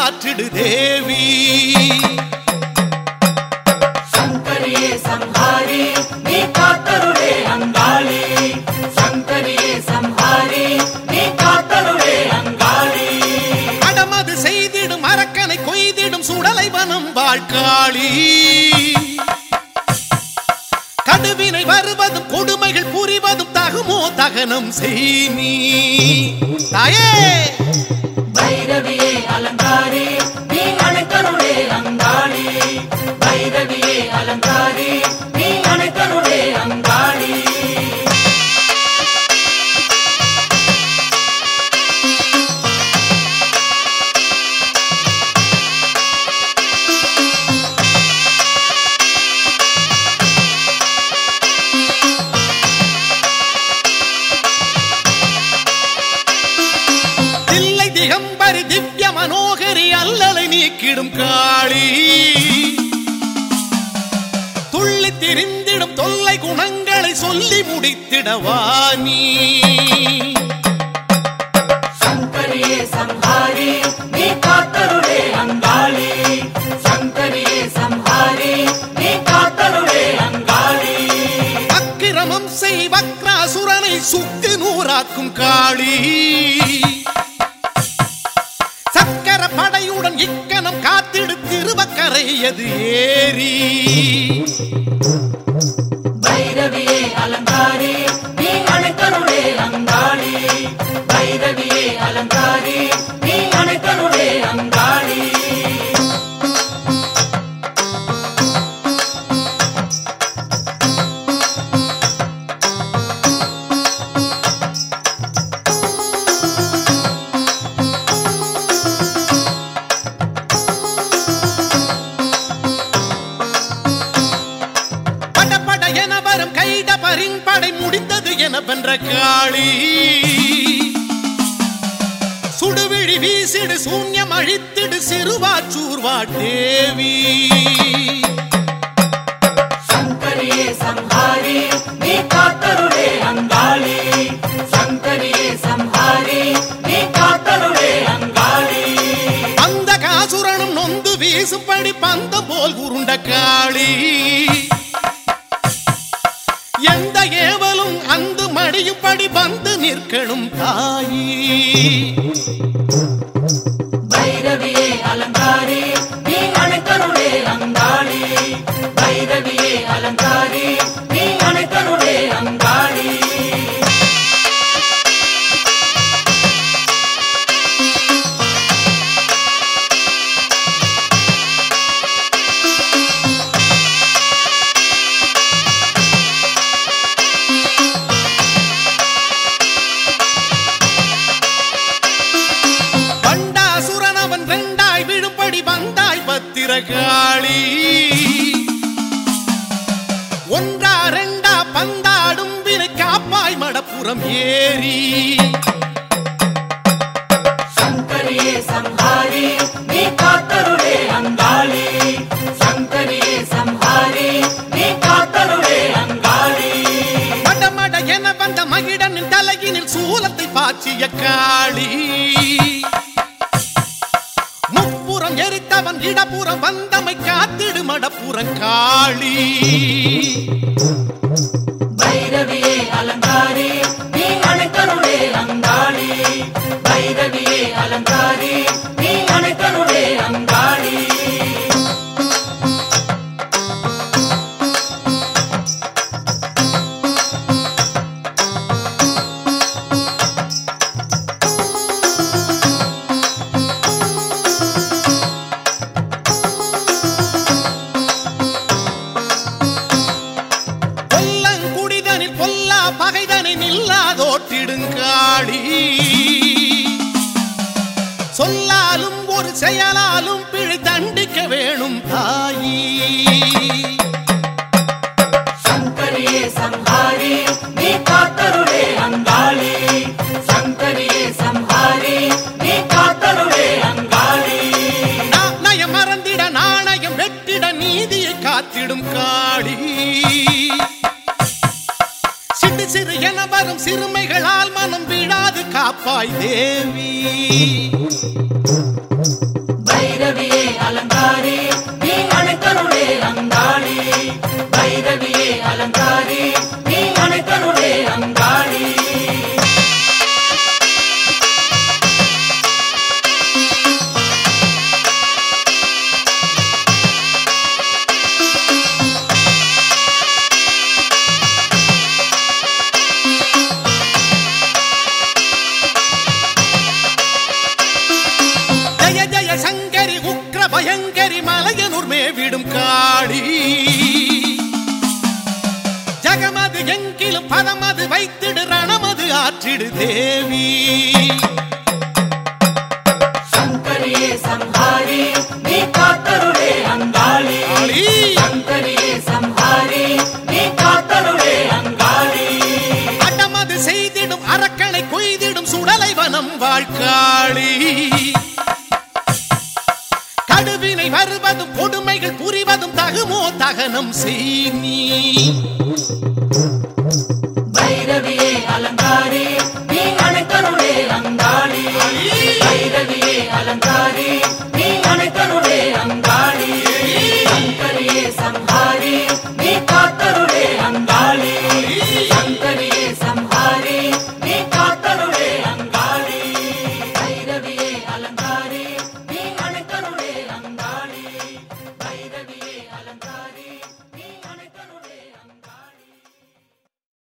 காற்றிடு தேவி சங்கரியே சம்ஹாரி நீ காத்தருளே அங்காளி சங்கரியே சம்ஹாரி நீ காத்தருளே அங்காளி அடமது செய்திடும் அரக்கனை கொய்திடும் சுடலை வனம் வாழ்காளி கடுவினை வருவதும் கொடுமைகள் புரிவதும் தகுமோ தகனம் செய் நீ தாயே பைரவியே அலங்காரி நீ அணைத்தருளே அங்காளி பைரவியே அலங்காரி நீ அணைத்தருளே அங்காளி தில்லை திகம்பரி திவ்ய மனோகரி அல்லலை நீக்கிடும் காளி துள்ளி திரிந்திடும் தொல்லை குணங்களை சொல்லி முடித்திடவா நீ சங்கரியே சம்ஹாரி நீ காத்தருளே அங்காளி சங்கரியே சம்ஹாரி நீ காத்தருளே அங்காளி அக்கிரமம் செய் வக்ராசுரனை சுக்கு நூறாக்கும் காளி சக்கர படையுடன் இக்கணம் காத்திடு திருவக்கரையது ஏறி பைரவியே அலங்காரி நீ அணைத்தருளே அங்காளி பைரவியே அலங்காரி நீ அணைத்தருளே அங்காளி படபட என வரும் கைட பரின்படை முடிந்தது என வென்ற காளி சுடுவிழி வீசிடு சூன்யம் அழித்திடு சிறுவாச்சூர்வா தேவி சங்கரியே சம்ஹாரி நீ காத்தருளே அங்காளி சங்கரியே சம்ஹாரி நீ காத்தருளே அங்காளி அந்த காசுரனும் நொந்து வீசும்படி பந்தம் போல் உருண்ட காளி எந்த ஏவலும் அந்த மடியும்படி வந்து நிற்கணும் தாயி பைரவியே அலங்காரி நீ அணைத்தருளே அங்காளி பைரவியே அலங்காரி நீ அணைத்தருளே அங்காளி பண்டாசுரன் அவன் ரெண்டாய் விழும்படி வந்தாய் பத்திரகாளி ஒன்றா ரெண்டா பந்தாடும் வினை காப்பாய் மடப்புறம் ஏறி சங்கரியே சம்ஹாரி நீ காத்தருளே அங்காளி சங்கரியே சம்ஹாரி நீ காத்தருளே அங்காளி மடமட என வந்த மகிடனின் தலையினில் சூலத்தை பாய்ச்சிய காளி முப்புறம் எரித்தவன் இடப்புறம் வந்தமை காத்திடு மடப்புறம் காளி பைரவியே அலங்காரி நீ அணைத்தருளே அங்காளி பைரவியே அலங்காரி நீ அணைத்தருளே அங்காளி கொல்லங்குடிதனில் பொல்லா பகைதனை நில்லாதோட்டிடுங்காளி சொல்லாலும் ஒரு செயலாலும் பிழை தண்டிக்க வேணும் தாயி சங்கரியே சம்ஹாரி நீ காத்தருளே அங்காளி சங்கரியே சம்ஹாரி நீ காத்தருளே அங்காளி நாணயம் மறந்திட நாணயம் வெட்டிட நீதியை காத்திடும் காளி சிறு சிறு என வரும் சிறுமைகளால் மனம் விழாது காப்பாய் தேவி செங்கரி உக்ர பயங்கரி மலையனூர் மேவிடும் காளி ஜகமது எங்கிலும் பதமது வைத்திடு ரணமது ஆற்றிடு தேவி சங்கரியே சம்ஹாரி நீ காத்தருளே அங்காளி காளி சங்கரியே சம்ஹாரி நீ காத்தருளே அங்காளி அடமது செய்திடும் அரக்கனை கொய்திடும் சுடலை வனம் வாழ்காளி கடுவினை வருவதும் கொடுமைகள் புரிவதும் தகுமோ தகனம் செய் நீ பைரவியே அலங்காரி நீ அணைக்கருளே அங்காளி பைரவியே அலங்காரி